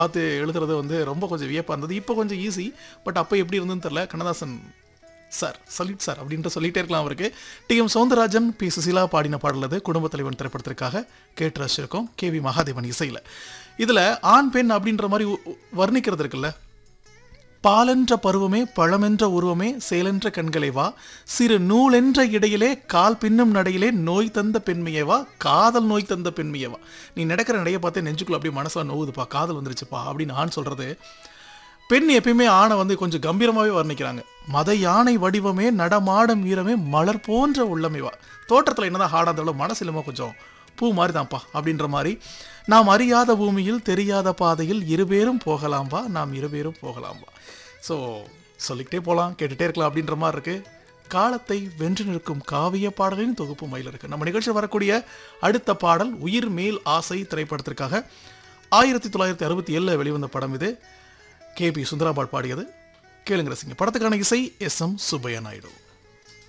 பார்த்து எழுதுறது வந்து ரொம்ப கொஞ்சம் வியப்பாக இருந்தது இப்போ கொஞ்சம் ஈஸி பட் அப்போ எப்படி இருந்ததுன்னு தெரில கண்ணதாசன் சார் சல்யூட் சார் அப்படின்ட்டு சொல்லிட்டே இருக்கலாம் அவருக்கு T M Soundararajan P Susheela பாடின பாடல் அது குடும்பத் தலைவன் திரைப்படத்திற்காக கேட்டு ரசிச்சிருக்கோம் கே வி மகாதேவன் இசையில் இதில் ஆண் பெண் அப்படின்ற மாதிரி உ- உ- வர்ணிக்கிறது இருக்குல்ல பாலென்ற பருவமே பழமென்ற உருவமே சேலென்ற கண்களை வா சிறு நூலென்ற இடையிலே கால் பின்னும் நடையிலே நோய் தந்த பெண்மையே வா காதல் நோய் தந்த பெண்மையே வா நீ நடக்கிற நடைய பார்த்து நெஞ்சுக்குள்ள அப்படியே மனசுல நோவுதுப்பா காதல் வந்துருச்சுப்பா அப்படின்னு ஆண் சொல்றது பெண் எப்பயுமே ஆணை வந்து கொஞ்சம் கம்பீரமாகவே வர்ணிக்கிறாங்க மத யானை வடிவமே நடமாடும் வீரமே மலர் போன்ற உள்ளமே வா தோற்றத்தில் என்னதான் ஹார்டாக இருந்தாலும் மனசு இல்லாமல் கொஞ்சம் பூ மாதிரி தான்ப்பா அப்படின்ற மாதிரி நாம் அறியாத பூமியில் தெரியாத பாதையில் இருபேரும் போகலாம் வா நாம் இருபேரும் போகலாம் வா ஸோ சொல்லிக்கிட்டே போகலாம் கேட்டுகிட்டே இருக்கலாம் அப்படின்ற மாதிரி இருக்கு காலத்தை வென்று நிற்கும் காவிய பாடலின் தொகுப்பு மயில் இருக்கு நம்ம நிகழ்ச்சியில் வரக்கூடிய அடுத்த பாடல் உயிர் மேல் ஆசை திரைப்படத்திற்காக ஆயிரத்தி தொள்ளாயிரத்தி அறுபத்தி ஏழில் வெளிவந்த படம் இது கே பி சுந்தராபால் பாடியது கேளுங்க ரசிங்க படத்துக்கான இசை எஸ் எம் சுப்பையா நாயுடு